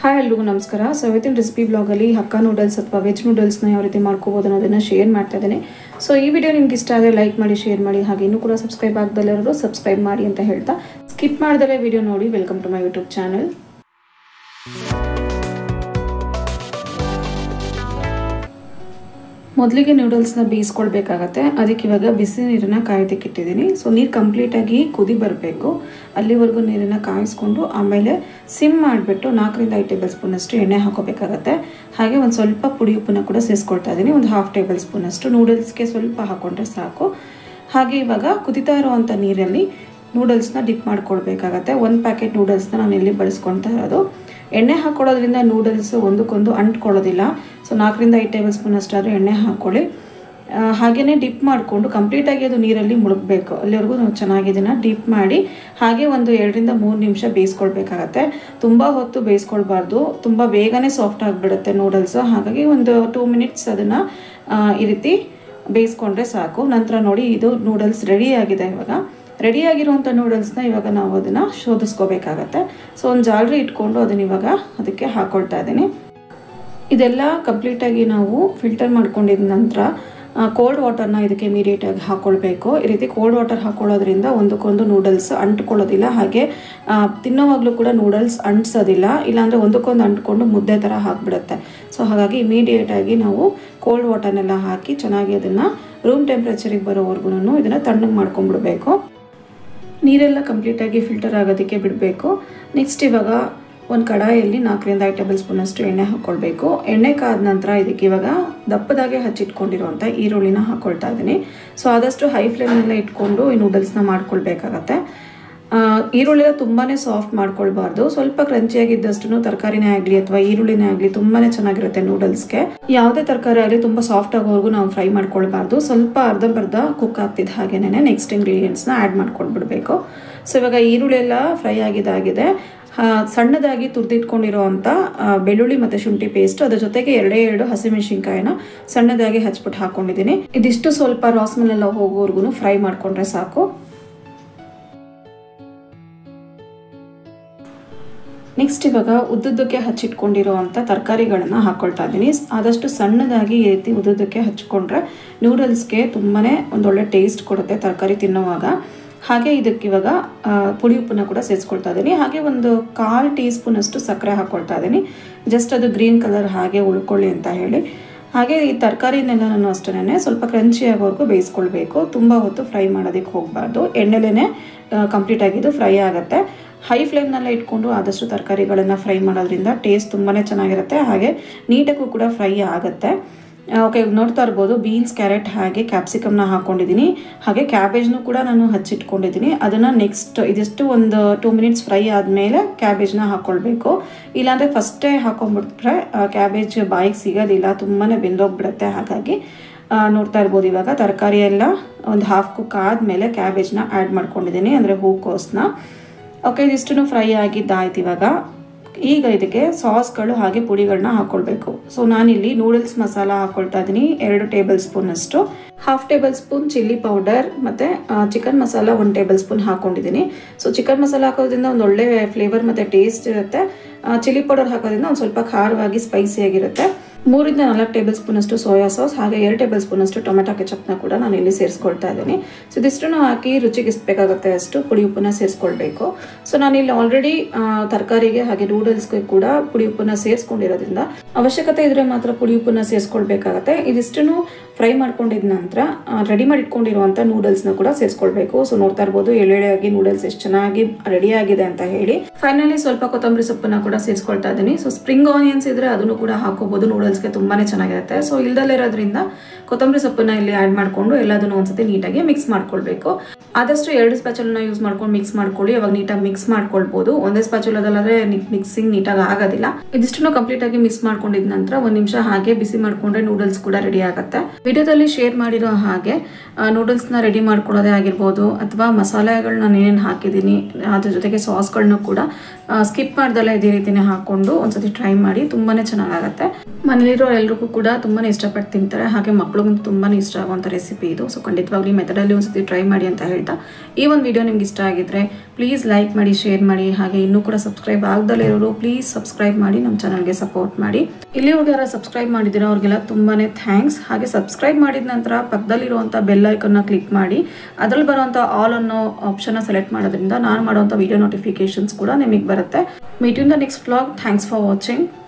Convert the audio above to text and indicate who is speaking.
Speaker 1: hi ಎಲ್ರಿಗೂ ನಮಸ್ಕಾರ so ಇವತ್ತಿನ ರೆಸಿಪಿ ಬ್ಲಾಗಲ್ಲಿ ಹಕ್ಕ ನೂಡಲ್ಸ್ ಅಥವಾ ವೆಜ್ ನೂಡಲ್ಸ್ನ ಯಾವ ರೀತಿ ಮಾಡ್ಕೋಬೋದು ಅನ್ನೋದನ್ನು ಶೇರ್ ಮಾಡ್ತಾ ಇದ್ದೀನಿ ಸೊ ಈ ವಿಡಿಯೋ ನಿಮ್ಗೆ ಇಷ್ಟ ಆದರೆ ಲೈಕ್ ಮಾಡಿ ಶೇರ್ ಮಾಡಿ ಹಾಗೆ ಇನ್ನೂ ಕೂಡ ಸಬ್ಸ್ಕ್ರೈಬ್ ಆಗದಲ್ಲಿರೋರು ಸಬ್ಸ್ಕ್ರೈಬ್ ಮಾಡಿ ಅಂತ ಹೇಳ್ತಾ ಸ್ಕಿಪ್ ಮಾಡ್ದಲೇ ವಿಡಿಯೋ ನೋಡಿ welcome to my YouTube channel ಮೊದಲಿಗೆ ನೂಡಲ್ಸ್ನ ಬೇಯಿಸ್ಕೊಳ್ಬೇಕಾಗತ್ತೆ ಅದಕ್ಕೆ ಇವಾಗ ಬಿಸಿ ನೀರನ್ನು ಕಾಯೋದಕ್ಕೆ ಇಟ್ಟಿದ್ದೀನಿ ಸೊ ನೀರು ಕಂಪ್ಲೀಟಾಗಿ ಕುದಿ ಬರಬೇಕು ಅಲ್ಲಿವರೆಗೂ ನೀರನ್ನು ಕಾಯಿಸ್ಕೊಂಡು ಆಮೇಲೆ ಸಿಮ್ ಮಾಡಿಬಿಟ್ಟು ನಾಲ್ಕರಿಂದ ಐದು ಟೇಬಲ್ ಸ್ಪೂನಷ್ಟು ಎಣ್ಣೆ ಹಾಕೋಬೇಕಾಗತ್ತೆ ಹಾಗೆ ಒಂದು ಸ್ವಲ್ಪ ಪುಡಿ ಉಪ್ಪನ್ನ ಕೂಡ ಸೇರಿಸ್ಕೊಳ್ತಾ ಇದ್ದೀನಿ ಒಂದು ಹಾಫ್ ಟೇಬಲ್ ಸ್ಪೂನಷ್ಟು ನೂಡಲ್ಸ್ಗೆ ಸ್ವಲ್ಪ ಹಾಕೊಂಡ್ರೆ ಸಾಕು ಹಾಗೆ ಇವಾಗ ಕುದಿತಾ ಇರುವಂಥ ನೀರಲ್ಲಿ ನೂಡಲ್ಸ್ನ ಡಿಪ್ ಮಾಡ್ಕೊಳ್ಬೇಕಾಗತ್ತೆ ಒಂದು ಪ್ಯಾಕೆಟ್ ನೂಡಲ್ಸ್ನ ನಾನು ಇಲ್ಲಿ ಬಳಸ್ಕೊಳ್ತಾ ಇರೋದು ಎಣ್ಣೆ ಹಾಕೊಳ್ಳೋದ್ರಿಂದ ನೂಡಲ್ಸ್ ಒಂದಕ್ಕೊಂದು ಅಂಟ್ಕೊಳ್ಳೋದಿಲ್ಲ ಸೊ ನಾಲ್ಕರಿಂದ ಐದು ಟೇಬಲ್ ಸ್ಪೂನ್ ಅಷ್ಟಾದರೂ ಎಣ್ಣೆ ಹಾಕ್ಕೊಳ್ಳಿ ಹಾಗೆಯೇ ಡಿಪ್ ಮಾಡಿಕೊಂಡು ಕಂಪ್ಲೀಟಾಗಿ ಅದು ನೀರಲ್ಲಿ ಮುಳುಗಬೇಕು ಅಲ್ಲಿವರೆಗೂ ನಾವು ಚೆನ್ನಾಗಿ ಇದನ್ನು ಡಿಪ್ ಮಾಡಿ ಹಾಗೆ ಒಂದು ಎರಡರಿಂದ ಮೂರು ನಿಮಿಷ ಬೇಯಿಸ್ಕೊಳ್ಬೇಕಾಗತ್ತೆ ತುಂಬ ಹೊತ್ತು ಬೇಯಿಸ್ಕೊಳ್ಬಾರ್ದು ತುಂಬ ಬೇಗನೆ ಸಾಫ್ಟ್ ಆಗಿಬಿಡುತ್ತೆ ನೂಡಲ್ಸ್ ಹಾಗಾಗಿ ಒಂದು ಟೂ ಮಿನಿಟ್ಸ್ ಅದನ್ನು ಈ ರೀತಿ ಬೇಯಿಸ್ಕೊಂಡ್ರೆ ಸಾಕು ನಂತರ ನೋಡಿ ಇದು ನೂಡಲ್ಸ್ ರೆಡಿ ಆಗಿದೆ ಇವಾಗ ರೆಡಿಯಾಗಿರುವಂಥ ನೂಡಲ್ಸ್ನ ಇವಾಗ ನಾವು ಅದನ್ನು ಶೋಧಿಸ್ಕೋಬೇಕಾಗತ್ತೆ ಸೊ ಒಂದು ಜಾಲರಿ ಇಟ್ಕೊಂಡು ಅದನ್ನ ಇವಾಗ ಅದಕ್ಕೆ ಹಾಕ್ಕೊಳ್ತಾ ಇದ್ದೀನಿ ಇದೆಲ್ಲ ಕಂಪ್ಲೀಟಾಗಿ ನಾವು ಫಿಲ್ಟರ್ ಮಾಡ್ಕೊಂಡಿದ ನಂತರ ಕೋಲ್ಡ್ ವಾಟರ್ನ ಇದಕ್ಕೆ ಇಮಿಡಿಯೇಟಾಗಿ ಹಾಕ್ಕೊಳ್ಬೇಕು ಈ ರೀತಿ ಕೋಲ್ಡ್ ವಾಟರ್ ಹಾಕ್ಕೊಳ್ಳೋದ್ರಿಂದ ಒಂದಕ್ಕೊಂದು ನೂಡಲ್ಸ್ ಅಂಟ್ಕೊಳ್ಳೋದಿಲ್ಲ ಹಾಗೆ ತಿನ್ನೋವಾಗಲೂ ಕೂಡ ನೂಡಲ್ಸ್ ಅಂಟಿಸೋದಿಲ್ಲ ಇಲ್ಲಾಂದರೆ ಒಂದಕ್ಕೊಂದು ಅಂಟ್ಕೊಂಡು ಮುದ್ದೆ ಥರ ಹಾಕ್ಬಿಡುತ್ತೆ ಸೊ ಹಾಗಾಗಿ ಇಮಿಡಿಯೇಟಾಗಿ ನಾವು ಕೋಲ್ಡ್ ವಾಟರ್ನೆಲ್ಲ ಹಾಕಿ ಚೆನ್ನಾಗಿ ಅದನ್ನು ರೂಮ್ ಟೆಂಪ್ರೇಚರಿಗೆ ಬರೋವರೆಗೂ ಇದನ್ನು ತಣ್ಣಗೆ ಮಾಡ್ಕೊಂಡ್ಬಿಡ್ಬೇಕು ನೀರೆಲ್ಲ ಕಂಪ್ಲೀಟಾಗಿ ಫಿಲ್ಟರ್ ಆಗೋದಕ್ಕೆ ಬಿಡಬೇಕು ನೆಕ್ಸ್ಟ್ ಇವಾಗ ಒಂದು ಕಡಾಯಲ್ಲಿ ನಾಲ್ಕರಿಂದ ಐದು ಟೇಬಲ್ ಸ್ಪೂನಷ್ಟು ಎಣ್ಣೆ ಹಾಕ್ಕೊಳ್ಬೇಕು ಎಣ್ಣೆ ಕಾದ ನಂತರ ಇದಕ್ಕೆ ಇವಾಗ ದಪ್ಪದಾಗೆ ಹಚ್ಚಿಟ್ಕೊಂಡಿರುವಂಥ ಈರುಳ್ಳಿನ ಹಾಕ್ಕೊಳ್ತಾ ಇದ್ದೀನಿ ಸೊ ಆದಷ್ಟು ಹೈ ಫ್ಲೇಮ್ನೆಲ್ಲ ಇಟ್ಕೊಂಡು ಈ ನೂಡಲ್ಸ್ನ ಮಾಡ್ಕೊಳ್ಬೇಕಾಗತ್ತೆ ಈರುಳ್ಳಿನ ತುಂಬಾ ಸಾಫ್ಟ್ ಮಾಡ್ಕೊಳ್ಬಾರ್ದು ಸ್ವಲ್ಪ ಕ್ರಂಚಿಯಾಗಿದ್ದಷ್ಟು ತರಕಾರಿನೇ ಆಗಲಿ ಅಥವಾ ಈರುಳ್ಳಿನೇ ಆಗಲಿ ತುಂಬಾ ಚೆನ್ನಾಗಿರುತ್ತೆ ನೂಡಲ್ಸ್ಗೆ ಯಾವುದೇ ತರಕಾರಿ ಆಗಲಿ ತುಂಬ ಸಾಫ್ಟ್ ಆಗೋವರೆಗೂ ನಾವು ಫ್ರೈ ಮಾಡ್ಕೊಳ್ಬಾರ್ದು ಸ್ವಲ್ಪ ಅರ್ಧಂಬರ್ಧ ಕುಕ್ ಆಗ್ತಿದ್ದ ಹಾಗೇನೆ ನೆಕ್ಸ್ಟ್ ಇಂಗ್ರೀಡಿಯೆಂಟ್ಸ್ನ ಆ್ಯಡ್ ಮಾಡ್ಕೊಂಡ್ಬಿಡ್ಬೇಕು ಸೊ ಇವಾಗ ಈರುಳ್ಳಿ ಎಲ್ಲ ಫ್ರೈ ಆಗಿದ್ದಾಗಿದೆ ಸಣ್ಣದಾಗಿ ತುರ್ದಿಟ್ಕೊಂಡಿರೋವಂಥ ಬೆಳ್ಳುಳ್ಳಿ ಮತ್ತು ಶುಂಠಿ ಪೇಸ್ಟ್ ಅದ್ರ ಜೊತೆಗೆ ಎರಡೇ ಎರಡು ಹಸಿಮೆಣಸಿನ್ಕಾಯಿನ ಸಣ್ಣದಾಗಿ ಹಚ್ಬಿಟ್ಟು ಹಾಕೊಂಡಿದ್ದೀನಿ ಇದಿಷ್ಟು ಸ್ವಲ್ಪ ರಾಸ್ಮೆಲ್ಲ ಹೋಗೋವರೆಗೂ ಫ್ರೈ ಮಾಡ್ಕೊಂಡ್ರೆ ಸಾಕು ನೆಕ್ಸ್ಟ್ ಇವಾಗ ಉದ್ದುದ್ದಕ್ಕೆ ಹಚ್ಚಿಟ್ಕೊಂಡಿರೋ ಅಂಥ ತರಕಾರಿಗಳನ್ನು ಹಾಕ್ಕೊಳ್ತಾ ಇದ್ದೀನಿ ಆದಷ್ಟು ಸಣ್ಣದಾಗಿ ಈ ರೀತಿ ಉದ್ದುದ್ದಕ್ಕೆ ಹಚ್ಕೊಂಡ್ರೆ ನೂಡಲ್ಸ್ಗೆ ತುಂಬಾ ಒಂದೊಳ್ಳೆ ಟೇಸ್ಟ್ ಕೊಡುತ್ತೆ ತರಕಾರಿ ತಿನ್ನೋವಾಗ ಹಾಗೆ ಇದಕ್ಕೆ ಇವಾಗ ಪುಡಿ ಉಪ್ಪನ್ನ ಕೂಡ ಸೇರಿಸ್ಕೊಳ್ತಾ ಇದ್ದೀನಿ ಹಾಗೆ ಒಂದು ಕಾಲು ಟೀ ಸ್ಪೂನಷ್ಟು ಸಕ್ಕರೆ ಹಾಕ್ಕೊಳ್ತಾ ಇದ್ದೀನಿ ಜಸ್ಟ್ ಅದು ಗ್ರೀನ್ ಕಲರ್ ಹಾಗೆ ಉಳ್ಕೊಳ್ಳಿ ಅಂತ ಹೇಳಿ ಹಾಗೆ ಈ ತರಕಾರಿನೆಲ್ಲ ನಾನು ಅಷ್ಟೇ ಸ್ವಲ್ಪ ಕ್ರಂಚಿ ಆಗೋವರೆಗೂ ಬೇಯಿಸ್ಕೊಳ್ಬೇಕು ತುಂಬ ಹೊತ್ತು ಫ್ರೈ ಮಾಡೋದಕ್ಕೆ ಹೋಗಬಾರ್ದು ಎಣ್ಣೆಲೇ ಕಂಪ್ಲೀಟಾಗಿದ್ದು ಫ್ರೈ ಆಗುತ್ತೆ ಹೈ ಫ್ಲೇಮ್ನಲ್ಲೇ ಇಟ್ಕೊಂಡು ಆದಷ್ಟು ತರಕಾರಿಗಳನ್ನು ಫ್ರೈ ಮಾಡೋದ್ರಿಂದ ಟೇಸ್ಟ್ ತುಂಬಾ ಚೆನ್ನಾಗಿರುತ್ತೆ ಹಾಗೆ ನೀಟಾಗೂ ಕೂಡ ಫ್ರೈ ಆಗುತ್ತೆ ಓಕೆ ನೋಡ್ತಾ ಇರ್ಬೋದು ಬೀನ್ಸ್ ಕ್ಯಾರೆಟ್ ಹಾಗೆ ಕ್ಯಾಪ್ಸಿಕಮ್ನ ಹಾಕ್ಕೊಂಡಿದ್ದೀನಿ ಹಾಗೆ ಕ್ಯಾಬೇಜ್ನು ಕೂಡ ನಾನು ಹಚ್ಚಿಟ್ಕೊಂಡಿದ್ದೀನಿ ಅದನ್ನು ನೆಕ್ಸ್ಟ್ ಇದಿಷ್ಟು ಒಂದು ಟೂ ಮಿನಿಟ್ಸ್ ಫ್ರೈ ಆದಮೇಲೆ ಕ್ಯಾಬೇಜ್ನ ಹಾಕ್ಕೊಳ್ಬೇಕು ಇಲ್ಲಾಂದರೆ ಫಸ್ಟೇ ಹಾಕೊಂಡ್ಬಿಟ್ರೆ ಕ್ಯಾಬೇಜ್ ಬಾಯಿಗೆ ಸಿಗೋದಿಲ್ಲ ತುಂಬಾ ಬೆಂದೋಗ್ಬಿಡುತ್ತೆ ಹಾಗಾಗಿ ನೋಡ್ತಾ ಇರ್ಬೋದು ಇವಾಗ ತರಕಾರಿ ಎಲ್ಲ ಒಂದು ಹಾಫ್ ಕುಕ್ ಆದಮೇಲೆ ಕ್ಯಾಬೇಜ್ನ ಆ್ಯಡ್ ಮಾಡ್ಕೊಂಡಿದ್ದೀನಿ ಅಂದರೆ ಹೂಕೋಸನ್ನ ಓಕೆ ಇದಿಷ್ಟು ಫ್ರೈ ಆಗಿದ್ದಾಯ್ತು ಇವಾಗ ಈಗ ಇದಕ್ಕೆ ಸಾಸ್ಗಳು ಹಾಗೆ ಪುಡಿಗಳನ್ನ ಹಾಕ್ಕೊಳ್ಬೇಕು ಸೊ ನಾನಿಲ್ಲಿ ನೂಡಲ್ಸ್ ಮಸಾಲ ಹಾಕ್ಕೊಳ್ತಾ ಇದ್ದೀನಿ ಎರಡು ಟೇಬಲ್ ಸ್ಪೂನಷ್ಟು half tablespoon chilli powder ಮತ್ತು ಚಿಕನ್ ಮಸಾಲ ಒಂದು ಟೇಬಲ್ ಸ್ಪೂನ್ ಹಾಕ್ಕೊಂಡಿದ್ದೀನಿ ಸೊ ಚಿಕನ್ ಮಸಾಲ ಹಾಕೋದ್ರಿಂದ ಒಂದು ಒಳ್ಳೆ ಫ್ಲೇವರ್ ಮತ್ತು ಟೇಸ್ಟ್ ಇರುತ್ತೆ ಚಿಲ್ಲಿ ಪೌಡರ್ ಹಾಕೋದ್ರಿಂದ ಒಂದು ಸ್ವಲ್ಪ ಖಾರವಾಗಿ ಸ್ಪೈಸಿಯಾಗಿರುತ್ತೆ ಮೂರಿಂದ ನಾಲ್ಕು ಟೇಬಲ್ ಸ್ಪೂನಷ್ಟು ಸೋಯಾ ಸಾಸ್ ಹಾಗೆ ಎರಡು ಟೇಬಲ್ ಸ್ಪೂನಷ್ಟು ಟೊಮೆಟೊ ಕೆಚಪ್ನ ಕೂಡ ನಾನು ಇಲ್ಲಿ ಸೇರಿಸ್ಕೊಳ್ತಾ ಇದ್ದೀನಿ ಸೊ ಇದಿಷ್ಟನ್ನು ಹಾಕಿ ರುಚಿಗೆ ಎಷ್ಟು ಬೇಕಾಗುತ್ತೆ ಅಷ್ಟು ಪುಡಿ ಉಪ್ಪನ್ನ ಸೇರಿಸ್ಕೊಳ್ಬೇಕು ಸೊ ನಾನಿಲ್ಲಿ ಆಲ್ರೆಡಿ ತರಕಾರಿಗೆ ಹಾಗೆ ನೂಡಲ್ಸ್ಗೆ ಕೂಡ ಪುಡಿ ಉಪ್ಪನ್ನ ಸೇರಿಸ್ಕೊಂಡಿರೋದ್ರಿಂದ ಅವಶ್ಯಕತೆ ಇದ್ರೆ ಮಾತ್ರ ಪುಡಿ ಉಪ್ಪನ್ನ ಸೇರಿಸ್ಕೊಳ್ಬೇಕಾಗತ್ತೆ ಇದಿಷ್ಟನ್ನು ಫ್ರೈ ಮಾಡ್ಕೊಂಡಿದ ನಂತರ ರೆಡಿ ಮಾಡಿ ಇಟ್ಕೊಂಡಿರುವಂಥ ನೂಡಲ್ಸ್ನ ಕೂಡ ಸೇರಿಸ್ಕೊಳ್ಬೇಕು ಸೊ ನೋಡ್ತಾ ಇರ್ಬೋದು ಎಳೆಯಾಗಿ ನೂಡಲ್ಸ್ ಎಷ್ಟು ಚೆನ್ನಾಗಿ ರೆಡಿ ಆಗಿದೆ ಅಂತ ಹೇಳಿ ಫೈನಲಿ ಸ್ವಲ್ಪ ಕೊತ್ತಂಬರಿ ಸೊಪ್ಪನ್ನ ಕೂಡ ಸೇರಿಸ್ಕೊಳ್ತಾ ಇದ್ದೀನಿ ಸೊ ಸ್ಪ್ರಿಂಗ್ ಆನಿಯನ್ಸ್ ಇದ್ರೆ ಅದನ್ನು ಕೂಡ ಹಾಕೋಬಹುದು ನೂಡಲ್ಸ್ಗೆ ತುಂಬಾನೇ ಚೆನ್ನಾಗಿರುತ್ತೆ ಸೊ ಇಲ್ದಲ್ಲಿರೋದ್ರಿಂದ ಕೊತ್ತಂಬರಿ ಸೊಪ್ಪನ್ನ ಇಲ್ಲಿ ಆ್ಯಡ್ ಮಾಡಿಕೊಂಡು ಎಲ್ಲದನ್ನು ಒಂದ್ಸತಿ ನೀಟಾಗಿ ಮಿಕ್ಸ್ ಮಾಡ್ಕೊಳ್ಬೇಕು ಆದಷ್ಟು ಎರಡು ಸ್ಪ್ಯಾಚುಲನ್ನ ಯೂಸ್ ಮಾಡ್ಕೊಂಡು ಮಿಕ್ಸ್ ಮಾಡ್ಕೊಳ್ಳಿ ಅವಾಗ ನೀಟಾಗಿ ಮಿಕ್ಸ್ ಮಾಡ್ಕೊಳ್ಬೋದು ಒಂದೇ ಸ್ಪ್ಯಾಚುಲದಲ್ಲಾದ್ರೆ ಮಿಕ್ಸಿಂಗ್ ನೀಟಾಗಿ ಆಗೋದಿಲ್ಲ ಇದಿಷ್ಟನ್ನು ಕಂಪ್ಲೀಟ್ ಆಗಿ ಮಿಕ್ಸ್ ಮಾಡ್ಕೊಂಡಿದ ನಂತರ ಒಂದು ನಿಮಿಷ ಹಾಗೆ ಬಿಸಿ ಮಾಡ್ಕೊಂಡ್ರೆ ನೂಡಲ್ಸ್ ಕೂಡ ರೆಡಿ ಆಗುತ್ತೆ ವಿಡಿಯೋದಲ್ಲಿ ಶೇರ್ ಮಾಡಿರೋ ಹಾಗೆ ನೂಡಲ್ಸ್ನ ರೆಡಿ ಮಾಡ್ಕೊಳ್ಳೋದೇ ಆಗಿರ್ಬೋದು ಅಥವಾ ಮಸಾಲೆಗಳನ್ನ ಏನೇನು ಹಾಕಿದ್ದೀನಿ ಅದ್ರ ಜೊತೆಗೆ ಸಾಸ್ಗಳನ್ನೂ ಕೂಡ ಸ್ಕಿಪ್ ಮಾಡ್ದಲ್ಲ ಇದೇ ರೀತಿನೇ ಹಾಕ್ಕೊಂಡು ಒಂದ್ಸತಿ ಟ್ರೈ ಮಾಡಿ ತುಂಬಾ ಚೆನ್ನಾಗಾಗುತ್ತೆ ಮನೇಲಿರೋ ಎಲ್ರಿಗೂ ಕೂಡ ತುಂಬಾ ಇಷ್ಟಪಟ್ಟು ತಿಂತಾರೆ ಹಾಗೆ ಮಕ್ಳಿಗಂತೂ ತುಂಬಾ ಇಷ್ಟ ಆಗುವಂಥ ರೆಸಿಪಿ ಇದು ಸೊ ಖಂಡಿತವಾಗ್ಲೂ ಈ ಮೆಥಡಲ್ಲಿ ಒಂದ್ಸತಿ ಟ್ರೈ ಮಾಡಿ ಅಂತ ಹೇಳ್ತಾ ಈ ಒಂದು ವಿಡಿಯೋ ನಿಮ್ಗೆ ಇಷ್ಟ ಆಗಿದ್ರೆ ಪ್ಲೀಸ್ ಲೈಕ್ ಮಾಡಿ ಶೇರ್ ಮಾಡಿ ಹಾಗೆ ಇನ್ನೂ ಕೂಡ ಸಬ್ಸ್ಕ್ರೈಬ್ ಆಗದಲ್ಲೇ ಇರೋರು ಪ್ಲೀಸ್ ಸಬ್ಸ್ಕ್ರೈಬ್ ಮಾಡಿ ನಮ್ಮ ಚಾನಲ್ಗೆ ಸಪೋರ್ಟ್ ಮಾಡಿ ಇಲ್ಲಿವರೆಗೆ ಯಾರು ಸಬ್ಸ್ಕ್ರೈಬ್ ಮಾಡಿದ್ದೀರೋ ಅವ್ರಿಗೆಲ್ಲ ತುಂಬಾ ಥ್ಯಾಂಕ್ಸ್ ಹಾಗೆ ಸಬ್ಸ್ಕ್ರೈಬ್ ಮಾಡಿದ ನಂತರ ಪಕ್ಕದಲ್ಲಿರುವಂಥ ಬೆಲ್ ಐಕನ್ನ ಕ್ಲಿಕ್ ಮಾಡಿ ಅದರಲ್ಲಿ ಬರುವಂಥ ಆಲ್ ಅನ್ನೋ ಆಪ್ಷನ್ನ ಸೆಲೆಕ್ಟ್ ಮಾಡೋದ್ರಿಂದ ನಾನು ಮಾಡುವಂಥ ವಿಡಿಯೋ ನೋಟಿಫಿಕೇಶನ್ಸ್ ಕೂಡ ನಿಮಗೆ ಬರುತ್ತೆ meet in the next vlog thanks for watching